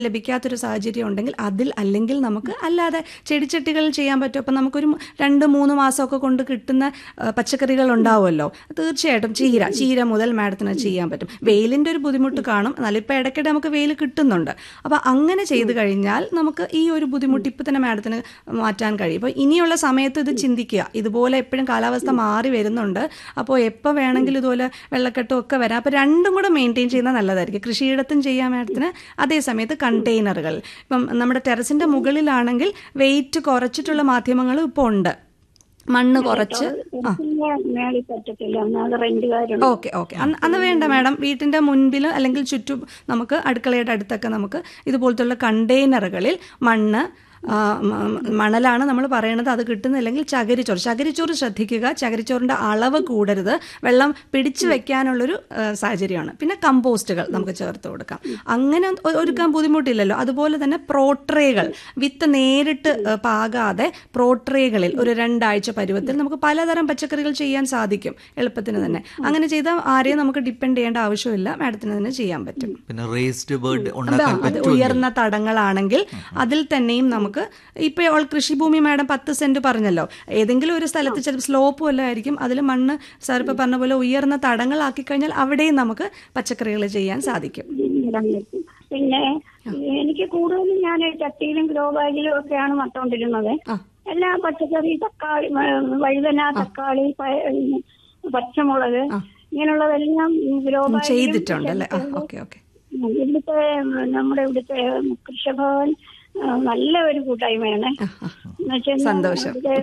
ലഭിക്കാത്തൊരു സാഹചര്യം ഉണ്ടെങ്കിൽ അതിൽ അല്ലെങ്കിൽ നമുക്ക് അല്ലാതെ ചെടിച്ചട്ടികളിൽ ചെയ്യാൻ പറ്റും അപ്പം നമുക്കൊരു രണ്ട് മൂന്ന് മാസമൊക്കെ കൊണ്ട് കിട്ടുന്ന ആ, പച്ചക്കറികൾ ഉണ്ടാവുമല്ലോ തീർച്ചയായിട്ടും ചീര ചീര മുതൽ മാഡത്തിന് ചെയ്യാൻ പറ്റും വെയിലിൻ്റെ ഒരു ബുദ്ധിമുട്ട് കാണും എന്നാലും ഇപ്പോൾ ഇടയ്ക്കിടെ നമുക്ക് വെയിൽ കിട്ടുന്നുണ്ട് അപ്പോൾ അങ്ങനെ ചെയ്ത് കഴിഞ്ഞാൽ നമുക്ക് ഈ ഒരു ബുദ്ധിമുട്ട് ഇപ്പം തന്നെ മാഡത്തിന് മാറ്റാൻ കഴിയും അപ്പോൾ ഇനിയുള്ള സമയത്ത് ഇത് ചിന്തിക്കുക ഇതുപോലെ എപ്പോഴും കാലാവസ്ഥ മാറി വരുന്നുണ്ട് അപ്പോൾ എപ്പോൾ വേണമെങ്കിലും ഇതുപോലെ വെള്ളക്കെട്ടും ഒക്കെ വരാം അപ്പോൾ രണ്ടും കൂടെ മെയിൻറ്റെയിൻ ചെയ്യുന്നത് നല്ലതായിരിക്കും കൃഷിയിടത്തും ചെയ്യാൻ മാഡത്തിന് അതേ സമയത്ത് കണ്ടെയ്നറുകൾ ഇപ്പം നമ്മുടെ ടെറസിൻ്റെ മുകളിലാണെങ്കിൽ വെയിറ്റ് കുറച്ചിട്ടുള്ള മാധ്യമങ്ങളും ഇപ്പോൾ ഉണ്ട് മണ്ണ് കുറച്ച് ആ പിന്നെ മേളിൽ പറ്റത്തില്ല ഒന്നാമത് റെന്റുകാരുണ്ട് ഓക്കെ ഓക്കെ അന്ന് അന്ന് വേണ്ട മാഡം വീട്ടിൻ്റെ മുൻപിൽ അല്ലെങ്കിൽ ചുറ്റും നമുക്ക് അടുക്കളയുടെ അടുത്തൊക്കെ നമുക്ക് ഇതുപോലത്തുള്ള കണ്ടെയ്നറുകളിൽ മണ്ണ് ആ, മ- മണലാണ് നമ്മൾ പറയണത് അത് കിട്ടുന്നില്ലെങ്കിൽ ചകിരിച്ചോറ് ചകിരിച്ചോറ് ശ്രദ്ധിക്കുക ചകിരിച്ചോറിൻ്റെ അളവ് കൂടരുത് വെള്ളം പിടിച്ചു വെക്കാനുള്ളൊരു ആ, സാഹചര്യമാണ് പിന്നെ കമ്പോസ്റ്റുകൾ നമുക്ക് ചേർത്ത് കൊടുക്കാം അങ്ങനെ ഒ- ഒരുക്കാൻ ബുദ്ധിമുട്ടില്ലല്ലോ അതുപോലെ തന്നെ പ്രോട്രേകൾ വിത്ത് നേരിട്ട് ആ, പാകാതെ പ്രോട്രേകളിൽ ഒരു രണ്ടാഴ്ച പരുവത്തിൽ നമുക്ക് പലതരം പച്ചക്കറികൾ ചെയ്യാൻ സാധിക്കും എളുപ്പത്തിന് തന്നെ അങ്ങനെ ചെയ്താൽ ആരെയും നമുക്ക് ഡിപ്പെൻഡ് ചെയ്യേണ്ട ആവശ്യമില്ല മാഡത്തിന് തന്നെ ചെയ്യാൻ പറ്റും പിന്നെ റേസ്ഡ് ബേർഡ് അതാ, ഉണ്ടാക്കാൻ അത് പറ്റും ഉയർന്ന തടങ്ങളാണെങ്കിൽ അതിൽ തന്നെയും നമുക്ക് ഇപ്പോൾ ഓൾ കൃഷിഭൂമി മാഡം പത്ത് സെന്റ് പറഞ്ഞല്ലോ ഏതെങ്കിലും ഒരു സ്ഥലത്ത് ചിലപ്പോൾ സ്ലോപ്പും അല്ല ആയിരിക്കും അതിൽ മണ്ണ് സാർ ഇപ്പോൾ പറഞ്ഞ പോലെ ഉയർന്ന തടങ്ങളാക്കി കഴിഞ്ഞാൽ അവിടെയും നമുക്ക് പച്ചക്കറികൾ ചെയ്യാൻ സാധിക്കും ഇടാൻ പറ്റും. പിന്നെ എനിക്ക് കൂടുതലും ഞാൻ ചട്ടിയിലും ഗ്രോ ബാഗിലും ഒക്കെയാണ് നട്ടുകൊണ്ടിരുന്നത് ആ. എല്ലാ പച്ചക്കറി തക്കാളി ഏ, വഴുതന തക്കാളി പയ- പച്ചമുളക് ഇങ്ങനെയുള്ളതെല്ലാം ഗ്രോ ബാഗിലും ചെയ്തിട്ടുണ്ട് അല്ലേ ആ ഓക്കെ ഓക്കെ ഇവിടുത്തെ നമ്മുടെ ഇവിടുത്തെ കൃഷഭവൻ ആ, നല്ല ഒരു കൂട്ടായ്മയാണ് എന്നുവെച്ചാൽ സന്തോഷം. ഇവിടുത്തെ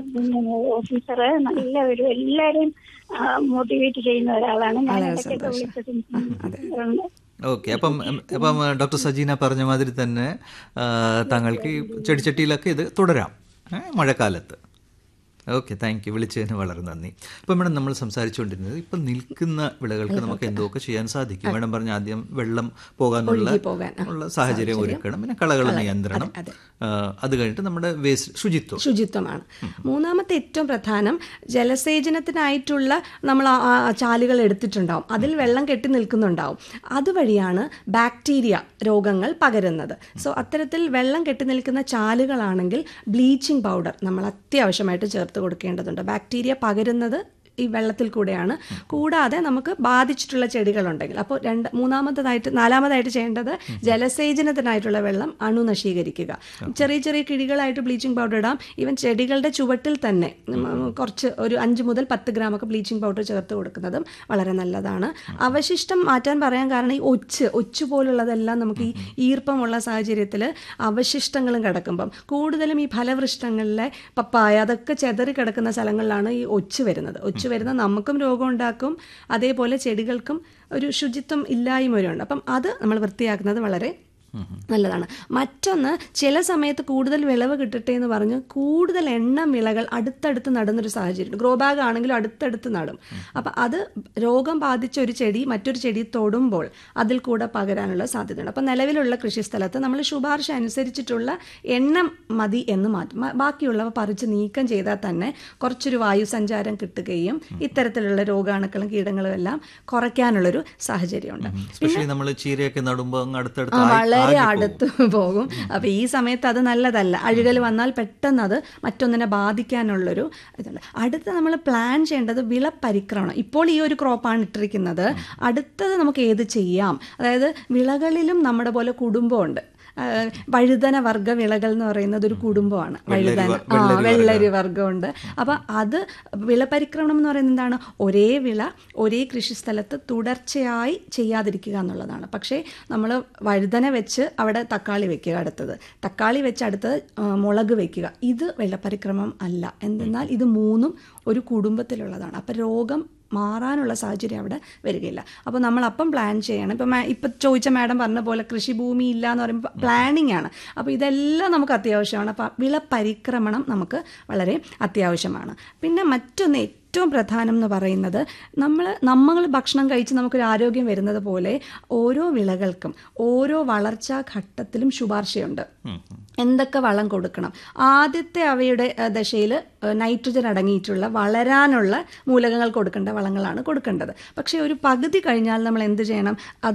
ഓഫീസറ് നല്ല ഒരു എല്ലാരെയും മോട്ടിവേറ്റ് ചെയ്യുന്ന ഒരാളാണ് ഞാൻ വളരെ ഇടയ്ക്കൊക്കെ സന്തോഷം. വിളിച്ചിട്ടുണ്ട് ഓക്കെ അപ്പം ഉം, അപ്പം ഡോക്ടർ സജീന പറഞ്ഞ മാതിരി തന്നെ ആ, താങ്കൾക്ക് ഈ ചെടിച്ചട്ടിയിലൊക്കെ ഇത് തുടരാം ഏ, മഴക്കാലത്ത് ഓക്കെ താങ്ക് യു വിളിച്ചതിന് വളരെ നന്ദി അപ്പം മേഡം നമ്മൾ സംസാരിച്ചുകൊണ്ടിരുന്നത് ഇപ്പം നിൽക്കുന്ന വിളകൾക്ക് നമുക്ക് എന്തൊക്കെ ചെയ്യാൻ സാധിക്കും മേഡം പറഞ്ഞ ആദ്യം വെള്ളം പോകാനുള്ള ഒഴുകി പോകാൻ, ആ, ഉള്ള സാഹചര്യം ഒരുക്കണം പിന്നെ കളകൾ നിയന്ത്രണം അതെ. ആ, അത് കഴിഞ്ഞിട്ട് നമ്മുടെ വേസ്റ്റ് ശുചിത്വം ശുചിത്വമാണ് മൂന്നാമത്തെ ഏറ്റവും പ്രധാനം ജലസേചനത്തിനായിട്ടുള്ള നമ്മൾ ആ- ആ ചാലുകൾ എടുത്തിട്ടുണ്ടാവും അതിൽ വെള്ളം കെട്ടി നിൽക്കുന്നുണ്ടാവും അതുവഴിയാണ് ബാക്ടീരിയ രോഗങ്ങൾ പകരുന്നത് സോ അത്തരത്തിൽ വെള്ളം കെട്ടി നിൽക്കുന്ന ചാലുകളാണെങ്കിൽ ബ്ലീച്ചിങ് പൗഡർ നമ്മൾ അത്യാവശ്യമായിട്ട് ചേർത്ത് കൊടുക്കേണ്ടതുണ്ട് ബാക്ടീരിയ പകരുന്നത് ഈ വെള്ളത്തിൽ കൂടെയാണ് കൂടാതെ നമുക്ക് ബാധിച്ചിട്ടുള്ള ചെടികളുണ്ടെങ്കിൽ അപ്പോൾ രണ്ട് മൂന്നാമത്തതായിട്ട് നാലാമതായിട്ട് ചെയ്യേണ്ടത് ജലസേചനത്തിനായിട്ടുള്ള വെള്ളം അണുനശീകരിക്കുക ചെറിയ ചെറിയ കിഴികളായിട്ട് ബ്ലീച്ചിങ് പൗഡർ ഇടാം ഈവൻ ചെടികളുടെ ചുവട്ടിൽ തന്നെ ഉം, കുറച്ച് ഒരു അഞ്ച് മുതൽ പത്ത് ഗ്രാം ഒക്കെ ബ്ലീച്ചിങ് പൗഡർ ചേർത്ത് കൊടുക്കുന്നതും വളരെ നല്ലതാണ് അവശിഷ്ടം മാറ്റാൻ പറയാൻ കാരണം ഈ ഒച്ച് ഒച്ച് പോലുള്ളതെല്ലാം നമുക്ക് ഈ ഈർപ്പമുള്ള സാഹചര്യത്തിൽ അവശിഷ്ടങ്ങളും കിടക്കുമ്പം കൂടുതലും ഈ ഫലവൃഷ്ടങ്ങളിലെ പപ്പായ അതൊക്കെ ചെതറി കിടക്കുന്ന സ്ഥലങ്ങളിലാണ് ഈ ഒച്ച് വരുന്നത് ഒച്ച് വരുന്ന നമുക്കും രോഗം ഉണ്ടാക്കും അതേപോലെ ചെടികൾക്കും ഒരു ശുചിത്വം ഇല്ലായ്മ വരുന്നുണ്ട് അപ്പം അത് നമ്മൾ വൃത്തിയാക്കുന്നത് വളരെ നല്ലതാണ് മറ്റൊന്ന് ചില സമയത്ത് കൂടുതൽ വിളവ് കിട്ടട്ടെ എന്ന് പറഞ്ഞ് കൂടുതൽ എണ്ണം വിളകൾ അടുത്തടുത്ത് നടുന്നൊരു സാഹചര്യം ഗ്രോ ബാഗ് ആണെങ്കിലും അടുത്തടുത്ത് നടും അപ്പം അത് രോഗം ബാധിച്ച ഒരു ചെടി മറ്റൊരു ചെടി തൊടുമ്പോൾ അതിൽ കൂടെ പകരാനുള്ള സാധ്യതയുണ്ട് അപ്പം നിലവിലുള്ള കൃഷിസ്ഥലത്ത് നമ്മൾ ശുപാർശ അനുസരിച്ചിട്ടുള്ള എണ്ണം മതി എന്ന് മാറ്റും മ- ബാക്കിയുള്ളവ പറിച്ച് നീക്കം ചെയ്താൽ തന്നെ കുറച്ചൊരു വായു സഞ്ചാരം കിട്ടുകയും ഇത്തരത്തിലുള്ള രോഗാണുക്കളും കീടങ്ങളും എല്ലാം കുറയ്ക്കാനുള്ളൊരു സാഹചര്യമുണ്ട് സ്പെഷ്യലി നമ്മൾ ചീരയൊക്കെ നടുമ്പോൾ അങ്ങ് അടുത്തടുത്ത് ആ, ആയി- വളരെ ആകിപ്പോകും. അടുത്ത് പോകും അപ്പൊ ഈ സമയത്ത് അത് നല്ലതല്ല അഴുകൽ വന്നാൽ പെട്ടെന്ന് അത് മറ്റൊന്നിനെ ബാധിക്കാനുള്ളൊരു ഇതുണ്ട് അടുത്ത നമ്മൾ പ്ലാൻ ചെയ്യേണ്ടത് വിള പരിക്രമണം ഇപ്പോൾ ഈ ഒരു ക്രോപ്പാണ് ഇട്ടിരിക്കുന്നത് അടുത്തത് നമുക്ക് ഏത് ചെയ്യാം അതായത് വിളകളിലും നമ്മുടെ പോലെ കുടുംബമുണ്ട് ആ, വഴുതന വർഗ്ഗ വിളകൾ എന്ന് പറയുന്നത് ഒരു കുടുംബമാണ് വഴുതന വ- ആ വെള്ളരി വെള്ളരി വർഗ്ഗമുണ്ട് അപ്പൊ അത് വിളപരിക്രമണം എന്ന് പറയുന്നത് എന്താണ് ഒരേ വിള ഒരേ കൃഷിസ്ഥലത്ത് തുടർച്ചയായി ചെയ്യാതിരിക്കുക എന്നുള്ളതാണ് പക്ഷേ നമ്മൾ വഴുതന വെച്ച് അവിടെ തക്കാളി വെക്കുക അടുത്തത് തക്കാളി വെച്ച് അടുത്തത് ആ, മുളക് വെക്കുക ഇത് വെള്ളപരിക്രമം അല്ല എന്തെന്നാൽ ഇത് മൂന്നും ഒരു കുടുംബത്തിലുള്ളതാണ് അപ്പം രോഗം മാറാനുള്ള സാഹചര്യം അവിടെ വരികയില്ല അപ്പോൾ നമ്മൾ അപ്പം പ്ലാൻ ചെയ്യണം ഇപ്പം മാ ഇപ്പം ചോദിച്ച മാഡം പറഞ്ഞ പോലെ കൃഷിഭൂമി ഇല്ല എന്ന് പറയുമ്പോൾ പ്ലാനിങ് ആണ് അപ്പോൾ ഇതെല്ലാം നമുക്ക് അത്യാവശ്യമാണ് അപ്പോൾ വിള പരിക്രമണം നമുക്ക് വളരെ അത്യാവശ്യമാണ് പിന്നെ മറ്റൊന്ന് ഏറ്റവും പ്രധാനം എന്ന് പറയുന്നത് നമ്മൾ നമ്മൾ ഭക്ഷണം കഴിച്ച് നമുക്കൊരു ആരോഗ്യം വരുന്നത് പോലെ ഓരോ വിളകൾക്കും ഓരോ വളർച്ചാ ഘട്ടത്തിലും ശുപാർശയുണ്ട് എന്തൊക്കെ വളം കൊടുക്കണം ആദ്യത്തെ അവയുടെ ദശയിൽ നൈട്രജൻ അടങ്ങിയിട്ടുള്ള വളരാനുള്ള മൂലകങ്ങൾ കൊടുക്കേണ്ട വളങ്ങളാണ് കൊടുക്കേണ്ടത് പക്ഷേ ഒരു പകുതി കഴിഞ്ഞാൽ നമ്മൾ എന്ത് ചെയ്യണം അത്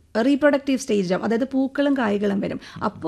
റീപ്രൊഡക്റ്റീവ് സ്റ്റേജ് ആവും അതായത് പൂക്കളും കായ്കളും വരും അപ്പോൾ